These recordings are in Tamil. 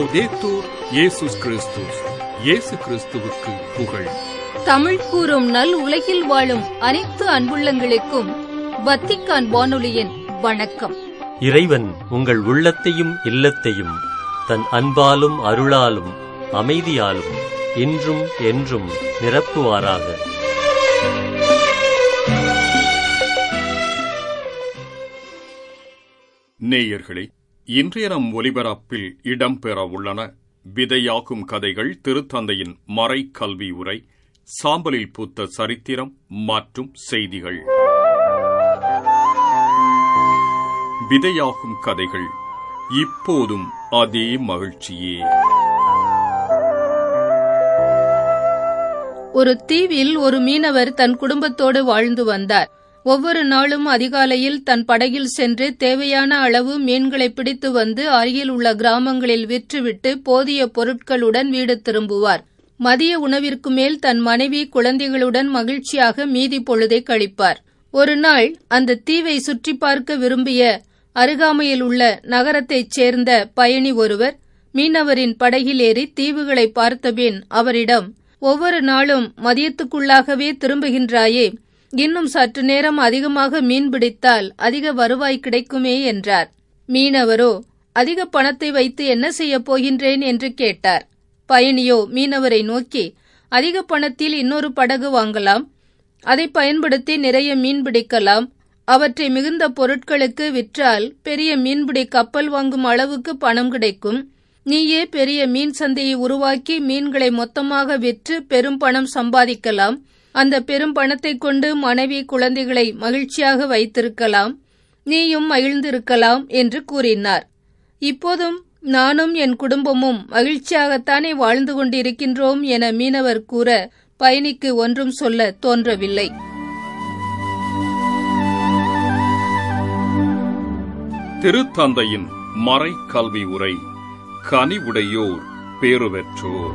லவ்தேத்தூர் இயேசுஸ் கிறிஸ்துஸ் இயேசு கிறிஸ்துவுக்கு புகழ் தமிழ் கூறும் நல் உலகில் வாழும் அனைத்து அன்புள்ளங்களுக்கும் வத்திக்கான் வானொலியின் வணக்கம் இறைவன் உங்கள் உள்ளத்தையும் இல்லத்தையும் தன் அன்பாலும் அருளாலும் அமைதியாலும் இன்றும் என்றும் நிரப்புவாராக நேயர்களே இன்றைய நம் ஒலிபரப்பில் இடம்பெற உள்ளன விதையாகும் கதைகள் திருத்தந்தையின் மறை கல்வி உரை சாம்பலில் பூத்த சரித்திரம் மற்றும் செய்திகள் விதையாகும் கதைகள் இப்போதும் அதே மகிழ்ச்சியே ஒரு தீவில் ஒரு மீனவர் தன் குடும்பத்தோடு வாழ்ந்து வந்தார் ஒவ்வொரு நாளும் அதிகாலையில் தன் படகில் சென்று தேவையான அளவு மீன்களை பிடித்து வந்து அருகில் உள்ள கிராமங்களில் விற்றுவிட்டு போதிய பொருட்களுடன் வீடு திரும்புவார் மதிய உணவிற்கு மேல் தன் மனைவி குழந்தைகளுடன் மகிழ்ச்சியாக மீதி பொழுதை கழிப்பார் ஒரு நாள் அந்த தீவை சுற்றி பார்க்க விரும்பிய அருகாமையில் உள்ள நகரத்தைச் சேர்ந்த பயணி ஒருவர் மீனவரின் படகில் ஏறி தீவுகளை பார்த்தபின் அவரிடம் ஒவ்வொரு நாளும் மதியத்துக்குள்ளாகவே திரும்புகின்றாயே இன்னும் சற்று நேரம் அதிகமாக மீன் பிடித்தால் அதிக வருவாய் கிடைக்குமே என்றார் மீனவரோ அதிக பணத்தை வைத்து என்ன செய்யப் போகின்றேன் என்று கேட்டார் பயணியோ மீனவரை நோக்கி அதிக பணத்தில் இன்னொரு படகு வாங்கலாம் அதை பயன்படுத்தி நிறைய மீன் பிடிக்கலாம் அவற்றை மிகுந்த பொருட்களுக்கு விற்றால் பெரிய மீன்பிடி கப்பல் வாங்கும் அளவுக்கு பணம் கிடைக்கும் நீயே பெரிய மீன் சந்தையை உருவாக்கி மீன்களை மொத்தமாக விற்று பெரும் பணம் சம்பாதிக்கலாம் அந்த பெரும் பணத்தை கொண்டு மனைவி குழந்தைகளை மகிழ்ச்சியாக வைத்திருக்கலாம் நீயும் மகிழ்ந்திருக்கலாம் என்று கூறினார் இப்போதும் நானும் என் குடும்பமும் மகிழ்ச்சியாகத்தானே வாழ்ந்து கொண்டிருக்கின்றோம் என மீனவர் கூற பயணிக்கு ஒன்றும் சொல்ல தோன்றவில்லை திருத்தந்தையின் மறை கல்வி உரை கனிவுடையோர் பேறு பெற்றோர்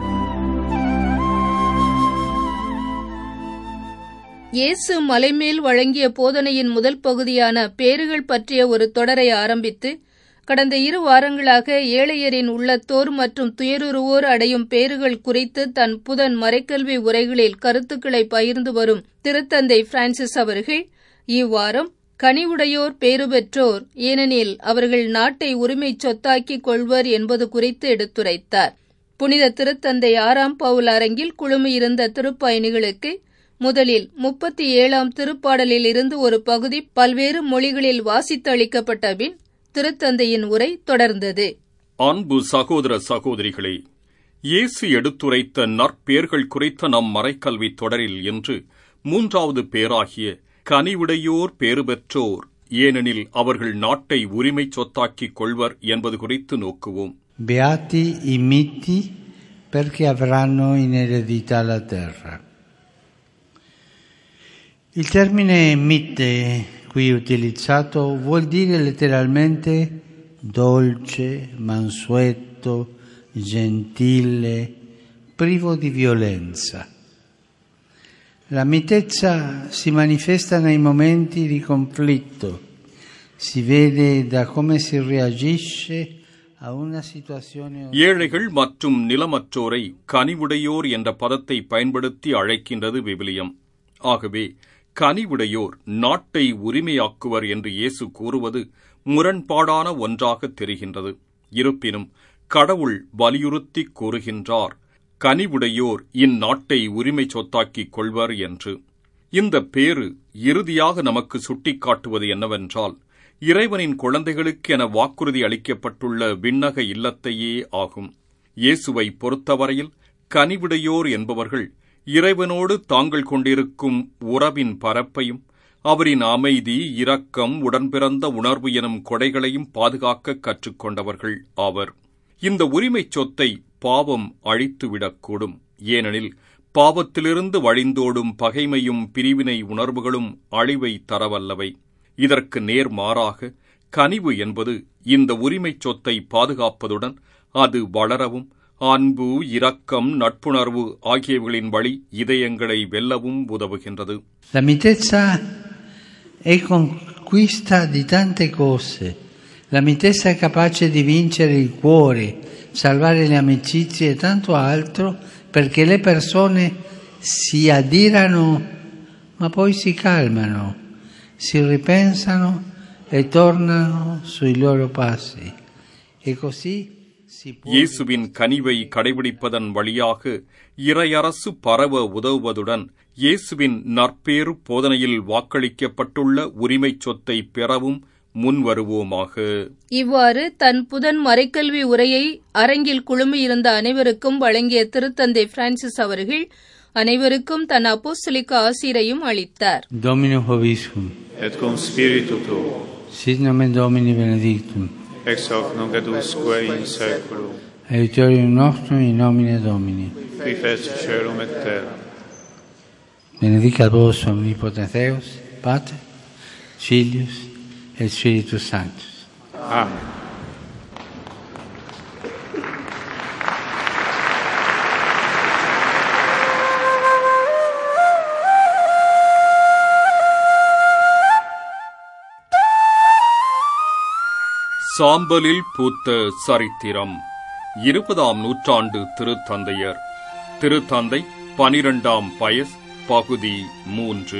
இயேசு மலைமேல் வழங்கிய போதனையின் முதல் பகுதியான பேறுகள் பற்றிய ஒரு தொடரை ஆரம்பித்து கடந்த இரு வாரங்களாக ஏழையரின் உள்ளத்தோர் மற்றும் துயருருவோர் அடையும் பேறுகள் குறித்து தன் புதன் மறைக்கல்வி உரைகளில் கருத்துக்களை பகிர்ந்து வரும் திருத்தந்தை பிரான்சிஸ் அவர்கள் இவ்வாரம் கனிவுடையோர் பேறு பெற்றோர் ஏனெனில் அவர்கள் நாட்டை உரிமை சொத்தாக்கிக் கொள்வர் என்பது குறித்து எடுத்துரைத்தார் புனித திருத்தந்தை ஆறாம் பவுல் அரங்கில் குழுமியிருந்த திருப்பயணிகளுக்கு முதலில் முப்பத்தி ஏழாம் திருப்பாடலில் இருந்து ஒரு பகுதி பல்வேறு மொழிகளில் வாசித்தளிக்கப்பட்ட பின் திருத்தந்தையின் உரை தொடர்ந்தது அன்பு சகோதர சகோதரிகளே இயேசு எடுத்துரைத்த நற்பேர்கள் குறித்த நம் மறைக்கல்வி தொடரில் என்று மூன்றாவது பேராகிய கனிவுடையோர் பேறு பெற்றோர் ஏனெனில் அவர்கள் நாட்டை உரிமை சொத்தாக்கிக் கொள்வர் என்பது குறித்து நோக்குவோம் Beati i miti perché avranno in eredità la terra. Il termine mite qui utilizzato vuol dire letteralmente dolce, mansueto, gentile, privo di violenza. La mitezza si manifesta nei momenti di conflitto, si vede da come si reagisce a una situazione ஏழைகள் மற்றும் நிலமற்றோரை கனிவுடையோர் என்ற பதத்தை பயன்படுத்தி அழைக்கின்றது விவிலியம் ஆகவே கனிவுடையோர் நாட்டை உரிமையாக்குவர் என்று இயேசு கூறுவது முரண்பாடான ஒன்றாக தெரிகின்றது இருப்பினும் கடவுள் வலியுறுத்தி கூறுகின்றார் கனிவுடையோர் இந்நாட்டை உரிமை சொத்தாக்கிக் கொள்வர் என்று இந்த பேறு இறுதியாக நமக்கு சுட்டிக்காட்டுவது என்னவென்றால் இறைவனின் குழந்தைகளுக்கு என வாக்குறுதி அளிக்கப்பட்டுள்ள விண்ணக இல்லத்தையே ஆகும் இயேசுவை பொறுத்தவரையில் கனிவுடையோர் என்பவர்கள் இறைவனோடு தாங்கள் கொண்டிருக்கும் உறவின் பரப்பையும் அவரின் அமைதி இரக்கம் உடன்பிறந்த உணர்வு எனும் கொடைகளையும் பாதுகாக்க கற்றுக்கொண்டவர்கள் ஆவர் இந்த உரிமைச் சொத்தை பாவம் அழித்துவிடக்கூடும் ஏனெனில் பாவத்திலிருந்து வழிந்தோடும் பகைமையும் பிரிவினை உணர்வுகளும் அழிவை தரவல்லவை இதற்கு நேர்மாறாக கனிவு என்பது இந்த உரிமைச் சொத்தை பாதுகாப்பதுடன் அது வளரவும் அன்பு இரக்கம் நட்புணர்வு ஆகியவைகளின் வழி இதயங்களை வெல்லவும் உதவுகின்றது La mitezza è conquista di tante cose, La mitezza è capace di vincere il cuore, salvare le amicizie e tanto altro perché le persone si adirano ma poi si calmano, si ripensano e tornano sui loro passi. E così si può... இயேசுவின் கனிவை கடைபிடிப்பதன் வழியாக இறையரசு பரவ உதவுவதுடன் இயேசுவின் நற்பேறு போதனையில் வாக்களிக்கப்பட்டுள்ள உரிமைச் சொத்தை பெறவும் முன்வருவோமாக இவ்வாறு தன் புதன் மறைக்கல்வி உரையை அரங்கில் குழுமியிருந்த அனைவருக்கும் வழங்கிய திருத்தந்தை பிரான்சிஸ் அவர்கள் அனைவருக்கும் தன் அப்போஸ்தலிக்க ஆசிரையும் அளித்தார் Domino Hoviscum, et cum spiritu tuo, sit nomen Domini benedictum, ex hoc nunc et usque in saeculum, aiutorium nostrum in nomine Domini. qui feci celum et terra. Benedicat vos omnipotens Deus, Pater, Filius et Spiritus Sanctus. Amen. சாம்பலில் பூத்த சரித்திரம் இருபதாம் நூற்றாண்டு திருத்தந்தையர் திருத்தந்தை பனிரெண்டாம் பயஸ் பகுதி மூன்று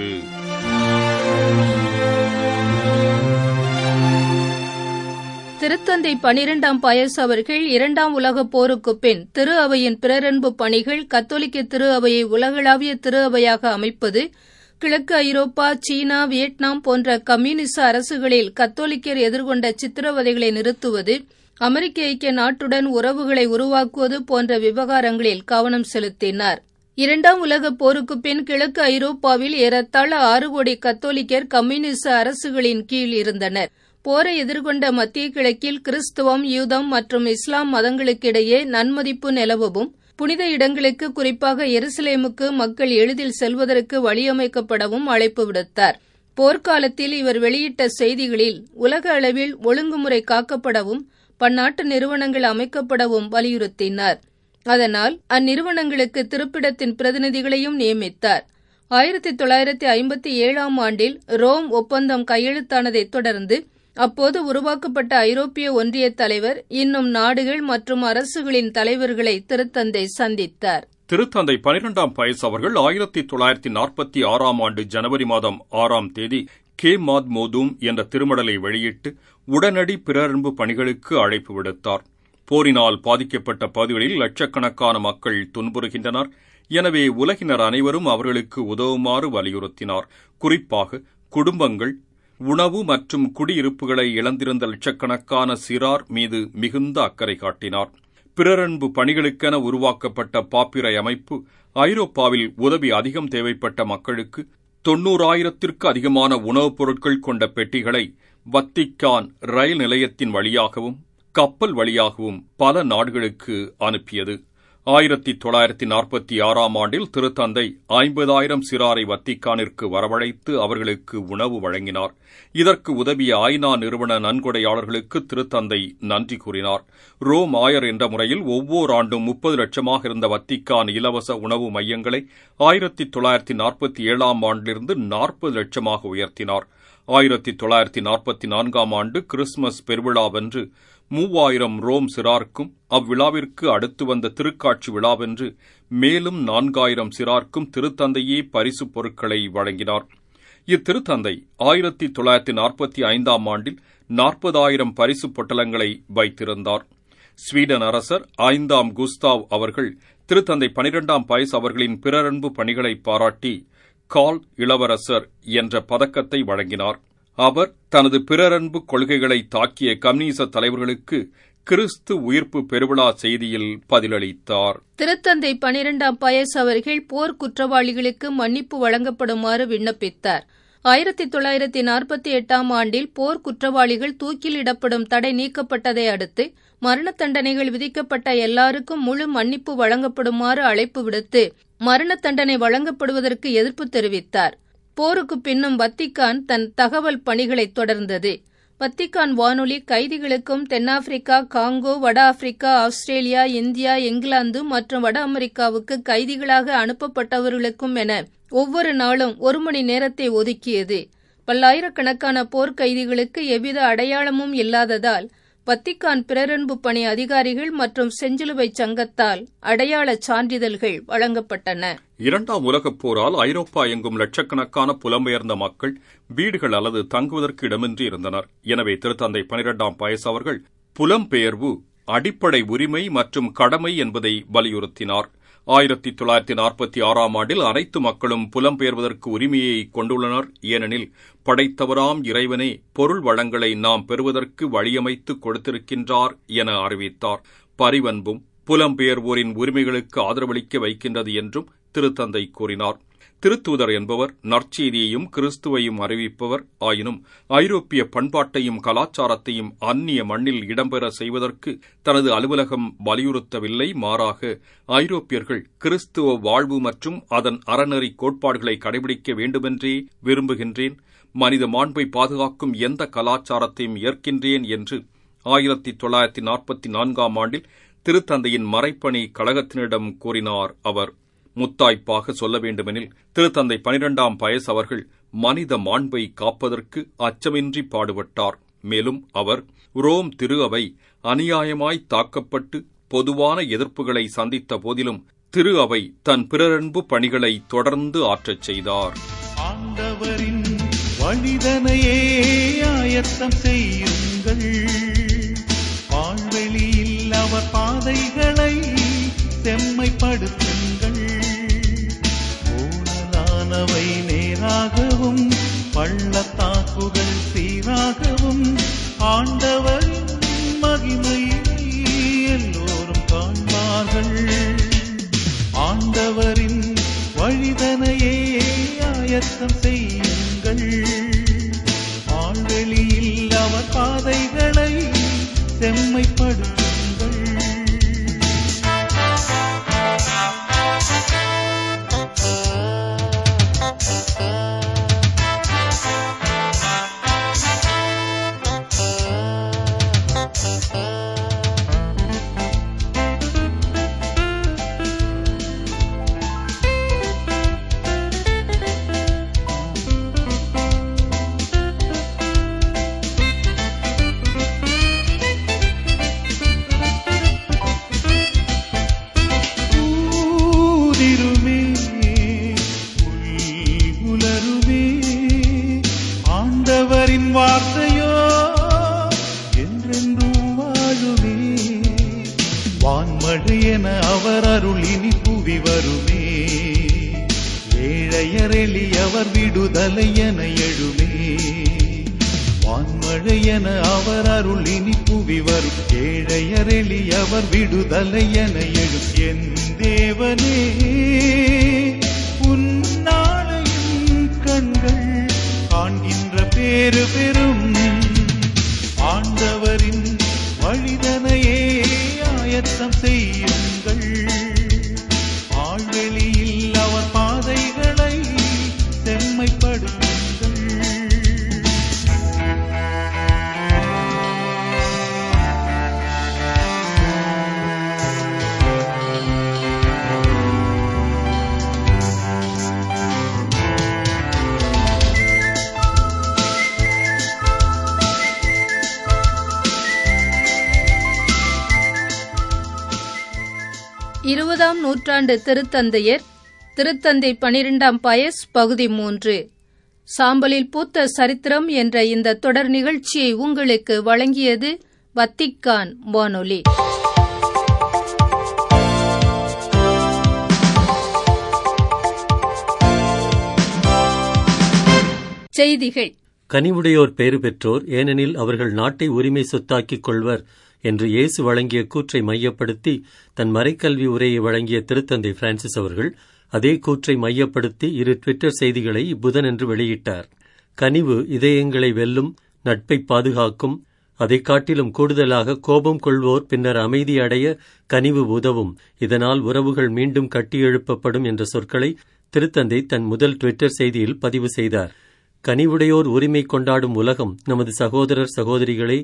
திருத்தந்தை பனிரெண்டாம் பயஸ் அவர்கள் இரண்டாம் உலகப் போருக்குப் பின் திரு அவையின் பிறரன்பு பணிகள் கத்தோலிக்க திரு அவையை உலகளாவிய திரு அவையாக அமைப்பது கிழக்கு ஐரோப்பா சீனா வியட்நாம் போன்ற கம்யூனிச அரசுகளில் கத்தோலிக்கர் எதிர்கொண்ட சித்திரவதைகளை நிறுத்துவது அமெரிக்க ஐக்கிய நாட்டுடன் உறவுகளை உருவாக்குவது போன்ற விவகாரங்களில் கவனம் செலுத்தினார் இரண்டாம் உலகப் போருக்குப் பின் கிழக்கு ஐரோப்பாவில் ஏறத்தாழ ஆறு கோடி கத்தோலிக்கர் கம்யூனிச அரசுகளின் கீழ் இருந்தனர் போரை எதிர்கொண்ட மத்திய கிழக்கில் கிறிஸ்துவம் யூதம் மற்றும் இஸ்லாம் மதங்களுக்கிடையே நன்மதிப்பு நிலவவும் புனித இடங்களுக்கு குறிப்பாக எருசலேமுக்கு மக்கள் எளிதில் செல்வதற்கு வழியமைக்கப்படவும் அழைப்பு விடுத்தார் போர்க்காலத்தில் இவர் வெளியிட்ட செய்திகளில் உலக அளவில் ஒழுங்குமுறை காக்கப்படவும் பன்னாட்டு நிறுவனங்கள் அமைக்கப்படவும் வலியுறுத்தினார் அதனால் அந்நிறுவனங்களுக்கு திருப்பிடத்தின் பிரதிநிதிகளையும் நியமித்தார் ஆயிரத்தி தொள்ளாயிரத்தி ஐம்பத்தி ஏழாம் ஆண்டில் ரோம் ஒப்பந்தம் கையெழுத்தானதைத் தொடர்ந்து அப்போது உருவாக்கப்பட்ட ஐரோப்பிய ஒன்றிய தலைவர் இன்னும் நாடுகள் மற்றும் அரசுகளின் தலைவர்களை திருத்தந்தை சந்தித்தார் திருத்தந்தை பனிரெண்டாம் பயஸ் அவர்கள் ஆயிரத்தி தொள்ளாயிரத்தி நாற்பத்தி ஆறாம் ஆண்டு ஜனவரி மாதம் ஆறாம் தேதி கே மாத் மோதூம் என்ற திருமடலை வெளியிட்டு உடனடி பிறரன்பு பணிகளுக்கு அழைப்பு விடுத்தார் போரினால் பாதிக்கப்பட்ட பகுதிகளில் லட்சக்கணக்கான மக்கள் துன்புறுகின்றனர் எனவே உலகினர் அனைவரும் அவர்களுக்கு உதவுமாறு வலியுறுத்தினார் குறிப்பாக குடும்பங்கள் உணவு மற்றும் குடியிருப்புகளை இழந்திருந்த லட்சக்கணக்கான சிறார் மீது மிகுந்த அக்கறை காட்டினார் பிறரன்பு பணிகளுக்கென உருவாக்கப்பட்ட பாப்பிரை அமைப்பு ஐரோப்பாவில் உதவி அதிகம் தேவைப்பட்ட மக்களுக்கு தொன்னூறாயிரத்திற்கு அதிகமான உணவுப் பொருட்கள் கொண்ட பெட்டிகளை வத்திக்கான் ரயில் நிலையத்தின் வழியாகவும் கப்பல் வழியாகவும் பல நாடுகளுக்கு அனுப்பியது ஆயிரத்தி தொள்ளாயிரத்தி நாற்பத்தி ஆறாம் ஆண்டில் திருத்தந்தை ஐம்பதாயிரம் சிறாரை வத்திக்கானிற்கு வரவழைத்து அவர்களுக்கு உணவு வழங்கினார் இதற்கு உதவிய ஐநா நிறுவன நன்கொடையாளர்களுக்கு திருத்தந்தை நன்றி கூறினார் ரோம் ஆயர் என்ற முறையில் ஒவ்வொரு ஆண்டும் முப்பது லட்சமாக இருந்த வத்திக்கான் இலவச உணவு மையங்களை ஆயிரத்தி தொள்ளாயிரத்தி நாற்பத்தி ஏழாம் ஆண்டிலிருந்து நாற்பது லட்சமாக உயர்த்தினார் ஆயிரத்தி தொள்ளாயிரத்தி நாற்பத்தி நான்காம் ஆண்டு கிறிஸ்துமஸ் பெருவிழாவென்று மூவாயிரம் ரோம் சிறார்க்கும் அவ்விழாவிற்கு அடுத்து வந்த திருக்காட்சி விழாவென்று மேலும் நான்காயிரம் சிறார்க்கும் திருத்தந்தையே பரிசுப் பொருட்களை வழங்கினார் இத்திருத்தந்தை ஆயிரத்தி தொள்ளாயிரத்தி நாற்பத்தி ஐந்தாம் ஆண்டில் நாற்பதாயிரம் பரிசுப் பொட்டலங்களை வைத்திருந்தார் ஸ்வீடன் அரசர் ஐந்தாம் குஸ்தாவ் அவர்கள் திருத்தந்தை பனிரெண்டாம் பயஸ் அவர்களின் பிறரன்பு பணிகளை பாராட்டி கால் இளவரசர் என்ற பதக்கத்தை வழங்கினார் அவர் தனது பிறரன்பு கொள்கைகளை தாக்கிய கம்யூனிச தலைவர்களுக்கு கிறிஸ்து உயிர்ப்பு பெருவிழா செய்தியில் பதிலளித்தார் திருத்தந்தை பனிரெண்டாம் பயஸ் அவர்கள் போர் குற்றவாளிகளுக்கு மன்னிப்பு வழங்கப்படுமாறு விண்ணப்பித்தார் ஆயிரத்தி தொள்ளாயிரத்தி நாற்பத்தி எட்டாம் ஆண்டில் போர் குற்றவாளிகள் தூக்கிலிடப்படும் தடை நீக்கப்பட்டதை அடுத்து மரண தண்டனைகள் விதிக்கப்பட்ட எல்லாருக்கும் முழு மன்னிப்பு வழங்கப்படுமாறு அழைப்பு விடுத்து மரண தண்டனை வழங்கப்படுவதற்கு எதிர்ப்பு தெரிவித்தார் போருக்கு பின்னும் வத்திக்கான் தன் தகவல் பணிகளை தொடர்ந்தது வத்திக்கான் வானொலி கைதிகளுக்கும் தென்னாப்பிரிக்கா காங்கோ வட ஆப்பிரிக்கா ஆஸ்திரேலியா இந்தியா இங்கிலாந்து மற்றும் வட அமெரிக்காவுக்கு கைதிகளாக அனுப்பப்பட்டவர்களுக்கும் என ஒவ்வொரு நாளும் ஒரு மணி நேரத்தை ஒதுக்கியது பல்லாயிரக்கணக்கான போர்க்கைதிகளுக்கு எவ்வித அடையாளமும் இல்லாததால் வத்திக்கான் பிறரன்பு பணி அதிகாரிகள் மற்றும் செஞ்சிலுவை சங்கத்தால் அடையாளச் சான்றிதழ்கள் வழங்கப்பட்டன இரண்டாம் உலகப் போரால் ஐரோப்பா எங்கும் லட்சக்கணக்கான புலம்பெயர்ந்த மக்கள் வீடுகள் அல்லது தங்குவதற்கு இடமின்றி இருந்தனர் எனவே திருத்தந்தை பனிரெண்டாம் பயஸ் அவர்கள் புலம்பெயர்வு அடிப்படை உரிமை மற்றும் கடமை என்பதை வலியுறுத்தினார் ஆயிரத்தி தொள்ளாயிரத்தி நாற்பத்தி ஆறாம் ஆண்டில் அனைத்து மக்களும் புலம்பெயர்வதற்கு உரிமையை கொண்டுள்ளனர் ஏனெனில் படைத்தவராம் இறைவனே பொருள் வளங்களை நாம் பெறுவதற்கு வழியமைத்து கொடுத்திருக்கின்றார் என அறிவித்தார் பரிவன்பும் புலம்பெயர்வோரின் உரிமைகளுக்கு ஆதரவளிக்க வைக்கின்றது என்றும் திருத்தந்தை கூறினார் திருத்தூதர் என்பவர் நற்செய்தியையும் கிறிஸ்துவையும் அறிவிப்பவர் ஆயினும் ஐரோப்பிய பண்பாட்டையும் கலாச்சாரத்தையும் அந்நிய மண்ணில் இடம்பெற செய்வதற்கு தனது அலுவலகம் வலியுறுத்தவில்லை மாறாக ஐரோப்பியர்கள் கிறிஸ்துவ வாழ்வு மற்றும் அதன் அறநெறி கோட்பாடுகளை கடைபிடிக்க வேண்டுமென்றே விரும்புகின்றேன் மனித மாண்பை பாதுகாக்கும் எந்த கலாச்சாரத்தையும் ஏற்கின்றேன் என்று ஆயிரத்தி தொள்ளாயிரத்தி நாற்பத்தி நான்காம் ஆண்டில் திருத்தந்தையின் மறைப்பணி கழகத்தினரிடம் கூறினார் அவர் முத்தாய்ப்பாக சொல்ல வேண்டுமெனில் திருத்தந்தை பனிரெண்டாம் பயஸ் அவர்கள் மனித மாண்பை காப்பதற்கு அச்சமின்றி பாடுபட்டார் மேலும் அவர் ரோம் திரு அவை அநியாயமாய் தாக்கப்பட்டு பொதுவான எதிர்ப்புகளை சந்தித்த போதிலும் திரு அவை தன் பிறரன்பு பணிகளை தொடர்ந்து ஆற்றச் செய்தார் ஆண்டவரின் வழிதனையே ஆயத்தம் செய்யுங்கள் பால்வெளியில் அவர் பாதைகளை செம்மைப்படுத்துங்கள் ஊழலானவை நேராகவும் பள்ளத்தாக்குகள் சீராகவும் ஆண்டவரின் மகிமையை எல்லோரும் காண்பார்கள் ஆண்டவரின் வழிதனையே ஆயத்தம் செய்யுங்கள் ஆழ்வெளியில் அவர் பாதைகளை செம்மைப்படுத்துங்கள் ஊதிருமே உலருமே ஆண்டவரின் வார்த்தையோ என்றென்றும் வாழுமே வான்மழை என அவர் அருள் இனி புவி வருமே ஏழையர் எளியவர் விடுதலை என எழுமே வான்மழை என அவர் அருள் இனி புவி வரும் ஏழையர் எளியவர் விடுதலை என எழும் என் தேவனே உன்னாளையும் கண்கள் காண்கின்ற பேரு பெரும் ஆண்டவரின் வழிதனையே ஆயத்தம் செய்யுங்கள் ஆழ்வெளியில் அவர் பாதைகளை செம்மைப்படுத்துங்கள் இருபதாம் நூற்றாண்டு திருத்தந்தையர் திருத்தந்தை பனிரெண்டாம் பயஸ் பகுதி மூன்று சாம்பலில் பூத்த சரித்திரம் என்ற இந்த தொடர் நிகழ்ச்சியை உங்களுக்கு வழங்கியது வத்திக்கான் வானொலி செய்திகள் கனிவுடையோர் பேறு பெற்றோர் ஏனெனில் அவர்கள் நாட்டை உரிமை சொத்தாக்கிக் கொள்வர் என்று இயேசு வழங்கிய கூற்றை மையப்படுத்தி தன் மறைக்கல்வி உரையை வழங்கிய திருத்தந்தை பிரான்சிஸ் அவர்கள் அதே கூற்றை மையப்படுத்தி இரு ட்விட்டர் செய்திகளை புதனன்று வெளியிட்டார் கனிவு இதயங்களை வெல்லும் நட்பை பாதுகாக்கும் அதைக் காட்டிலும் கூடுதலாக கோபம் கொள்வோர் பின்னர் அமைதி அடைய கனிவு உதவும் இதனால் உறவுகள் மீண்டும் கட்டியெழுப்பப்படும் என்ற சொற்களை திருத்தந்தை தன் முதல் ட்விட்டர் செய்தியில் பதிவு செய்தார் கனிவுடையோர் உரிமை கொண்டாடும் உலகம் நமது சகோதரர் சகோதரிகளை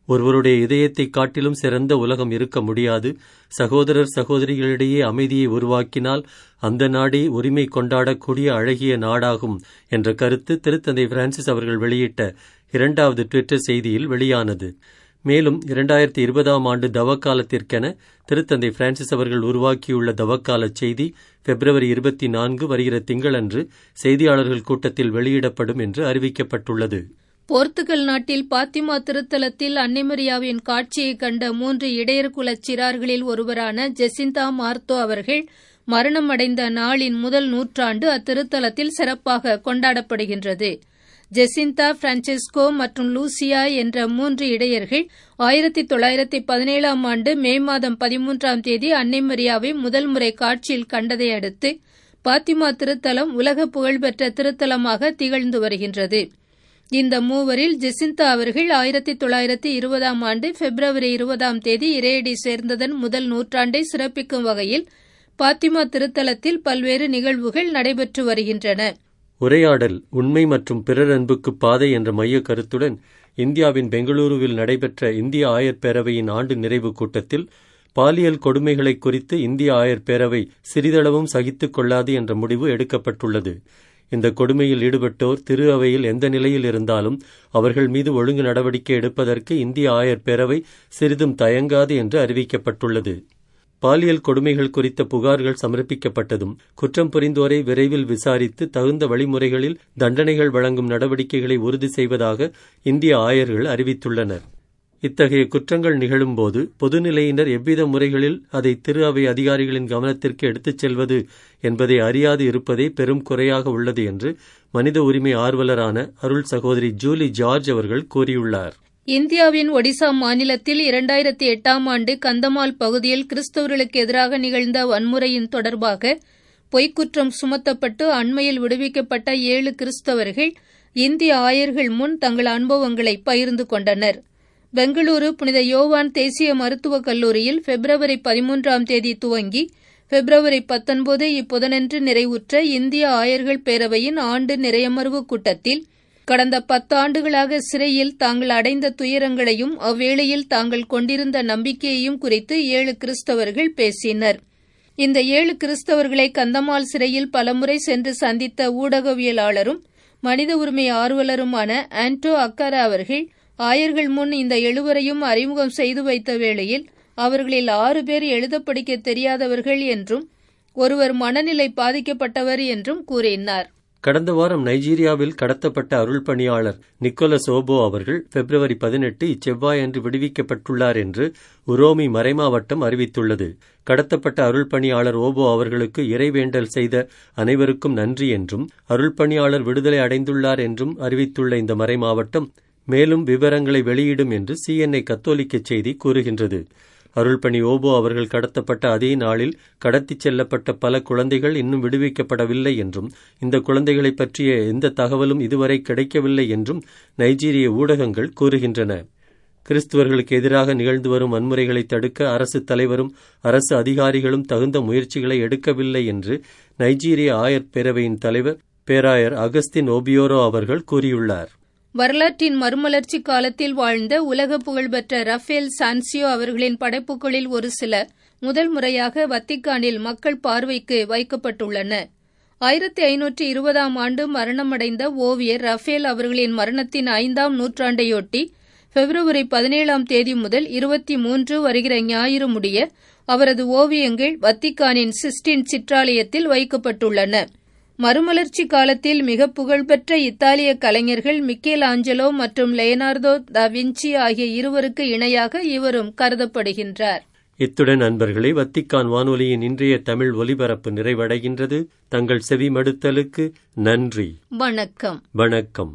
ஒருவருடைய இதயத்தைக் காட்டிலும் சிறந்த உலகம் இருக்க முடியாது சகோதரர் சகோதரிகளிடையே அமைதியை உருவாக்கினால் அந்த நாடே உரிமை கொண்டாடக்கூடிய அழகிய நாடாகும் என்ற கருத்து திருத்தந்தை பிரான்சிஸ் அவர்கள் வெளியிட்ட இரண்டாவது ட்விட்டர் செய்தியில் வெளியானது மேலும் இரண்டாயிரத்தி இருபதாம் ஆண்டு தவக்காலத்திற்கென திருத்தந்தை பிரான்சிஸ் அவர்கள் உருவாக்கியுள்ள தவக்கால செய்தி பிப்ரவரி இருபத்தி நான்கு வருகிற திங்களன்று செய்தியாளர்கள் கூட்டத்தில் வெளியிடப்படும் என்று அறிவிக்கப்பட்டுள்ளது போர்த்துகல் நாட்டில் பாத்திமா திருத்தலத்தில் அன்னைமரியாவின் காட்சியை கண்ட மூன்று இடையர் குலச் சிறார்களில் ஒருவரான ஜெசிந்தா மார்த்தோ அவர்கள் மரணமடைந்த நாளின் முதல் நூற்றாண்டு அத்திருத்தலத்தில் சிறப்பாக கொண்டாடப்படுகின்றது ஜெசிந்தா பிரான்சிஸ்கோ மற்றும் லூசியா என்ற மூன்று இடையர்கள் ஆயிரத்தி தொள்ளாயிரத்தி பதினேழாம் ஆண்டு மே மாதம் பதிமூன்றாம் தேதி அன்னை மரியாவை முதல் முறை காட்சியில் கண்டதை அடுத்து பாத்திமா திருத்தலம் உலக புகழ்பெற்ற திருத்தலமாக திகழ்ந்து வருகின்றது இந்த மூவரில் ஜெசிந்தா அவர்கள் ஆயிரத்தி தொள்ளாயிரத்தி இருபதாம் ஆண்டு பிப்ரவரி இருபதாம் தேதி இறையடி சேர்ந்ததன் முதல் நூற்றாண்டை சிறப்பிக்கும் வகையில் பாத்திமா திருத்தலத்தில் பல்வேறு நிகழ்வுகள் நடைபெற்று வருகின்றன உரையாடல் உண்மை மற்றும் பிறர் அன்புக்கு பாதை என்ற மைய கருத்துடன் இந்தியாவின் பெங்களூருவில் நடைபெற்ற இந்திய ஆயர் பேரவையின் ஆண்டு நிறைவு கூட்டத்தில் பாலியல் கொடுமைகளை குறித்து இந்திய ஆயர் பேரவை சிறிதளவும் சகித்துக் கொள்ளாது என்ற முடிவு எடுக்கப்பட்டுள்ளது இந்த கொடுமையில் ஈடுபட்டோர் திரு அவையில் எந்த நிலையில் இருந்தாலும் அவர்கள் மீது ஒழுங்கு நடவடிக்கை எடுப்பதற்கு இந்திய ஆயர் பேரவை சிறிதும் தயங்காது என்று அறிவிக்கப்பட்டுள்ளது பாலியல் கொடுமைகள் குறித்த புகார்கள் சமர்ப்பிக்கப்பட்டதும் குற்றம் புரிந்தோரை விரைவில் விசாரித்து தகுந்த வழிமுறைகளில் தண்டனைகள் வழங்கும் நடவடிக்கைகளை உறுதி செய்வதாக இந்திய ஆயர்கள் அறிவித்துள்ளனர் இத்தகைய குற்றங்கள் நிகழும்போது பொதுநிலையினர் எவ்வித முறைகளில் அதை திரு அவை அதிகாரிகளின் கவனத்திற்கு எடுத்துச் செல்வது என்பதை அறியாது இருப்பதே பெரும் குறையாக உள்ளது என்று மனித உரிமை ஆர்வலரான அருள் சகோதரி ஜூலி ஜார்ஜ் அவர்கள் கூறியுள்ளார் இந்தியாவின் ஒடிசா மாநிலத்தில் இரண்டாயிரத்தி எட்டாம் ஆண்டு கந்தமால் பகுதியில் கிறிஸ்தவர்களுக்கு எதிராக நிகழ்ந்த வன்முறையின் தொடர்பாக பொய்க்குற்றம் சுமத்தப்பட்டு அண்மையில் விடுவிக்கப்பட்ட ஏழு கிறிஸ்தவர்கள் இந்திய ஆயர்கள் முன் தங்கள் அனுபவங்களை பகிர்ந்து கொண்டனர் பெங்களூரு புனித யோவான் தேசிய மருத்துவக் கல்லூரியில் பிப்ரவரி பதிமூன்றாம் தேதி துவங்கி பிப்ரவரி பத்தொன்பது இப்புதனன்று நிறைவுற்ற இந்திய ஆயர்கள் பேரவையின் ஆண்டு நிறையமர்வு கூட்டத்தில் கடந்த பத்தாண்டுகளாக சிறையில் தாங்கள் அடைந்த துயரங்களையும் அவ்வேளையில் தாங்கள் கொண்டிருந்த நம்பிக்கையையும் குறித்து ஏழு கிறிஸ்தவர்கள் பேசினர் இந்த ஏழு கிறிஸ்தவர்களை கந்தமால் சிறையில் பலமுறை சென்று சந்தித்த ஊடகவியலாளரும் மனித உரிமை ஆர்வலருமான ஆண்டோ அக்காரா அவர்கள் ஆயர்கள் முன் இந்த எழுவரையும் அறிமுகம் செய்து வைத்த வேளையில் அவர்களில் ஆறு பேர் எழுத படிக்க தெரியாதவர்கள் என்றும் ஒருவர் மனநிலை பாதிக்கப்பட்டவர் என்றும் கூறினார் கடந்த வாரம் நைஜீரியாவில் கடத்தப்பட்ட அருள் பணியாளர் நிக்கோலஸ் ஓபோ அவர்கள் பிப்ரவரி பதினெட்டு இச்செவ்வாயன்று விடுவிக்கப்பட்டுள்ளார் என்று உரோமி மறைமாவட்டம் அறிவித்துள்ளது கடத்தப்பட்ட அருள் பணியாளர் ஓபோ அவர்களுக்கு இறைவேண்டல் செய்த அனைவருக்கும் நன்றி என்றும் அருள் பணியாளர் விடுதலை அடைந்துள்ளார் என்றும் அறிவித்துள்ள இந்த மறைமாவட்டம் மேலும் விவரங்களை வெளியிடும் என்று சிஎன்ஐ கத்தோலிக்க செய்தி கூறுகின்றது அருள்பணி ஓபோ அவர்கள் கடத்தப்பட்ட அதே நாளில் கடத்திச் செல்லப்பட்ட பல குழந்தைகள் இன்னும் விடுவிக்கப்படவில்லை என்றும் இந்த குழந்தைகளை பற்றிய எந்த தகவலும் இதுவரை கிடைக்கவில்லை என்றும் நைஜீரிய ஊடகங்கள் கூறுகின்றன கிறிஸ்துவர்களுக்கு எதிராக நிகழ்ந்து வரும் வன்முறைகளை தடுக்க அரசு தலைவரும் அரசு அதிகாரிகளும் தகுந்த முயற்சிகளை எடுக்கவில்லை என்று நைஜீரிய ஆயர் பேரவையின் தலைவர் பேராயர் அகஸ்தின் ஓபியோரோ அவர்கள் கூறியுள்ளார் வரலாற்றின் மறுமலர்ச்சி காலத்தில் வாழ்ந்த உலக புகழ்பெற்ற ரஃபேல் சான்சியோ அவர்களின் படைப்புகளில் ஒரு சில முதல் முறையாக வத்திக்கானில் மக்கள் பார்வைக்கு வைக்கப்பட்டுள்ளன ஆயிரத்தி ஐநூற்றி இருபதாம் ஆண்டு மரணமடைந்த ஓவியர் ரஃபேல் அவர்களின் மரணத்தின் ஐந்தாம் நூற்றாண்டையொட்டி பிப்ரவரி பதினேழாம் தேதி முதல் இருபத்தி மூன்று வருகிற ஞாயிறு முடிய அவரது ஓவியங்கள் வத்திக்கானின் சிஸ்டின் சிற்றாலயத்தில் வைக்கப்பட்டுள்ளன மறுமலர்ச்சி காலத்தில் மிக புகழ்பெற்ற இத்தாலிய கலைஞர்கள் மிக்கேல் ஆஞ்சலோ மற்றும் லெயனார்டோ த வின்சி ஆகிய இருவருக்கு இணையாக இவரும் கருதப்படுகின்றார் இத்துடன் நண்பர்களே வத்திக்கான் வானொலியின் இன்றைய தமிழ் ஒலிபரப்பு நிறைவடைகின்றது தங்கள் செவி மடுத்தலுக்கு நன்றி வணக்கம் வணக்கம்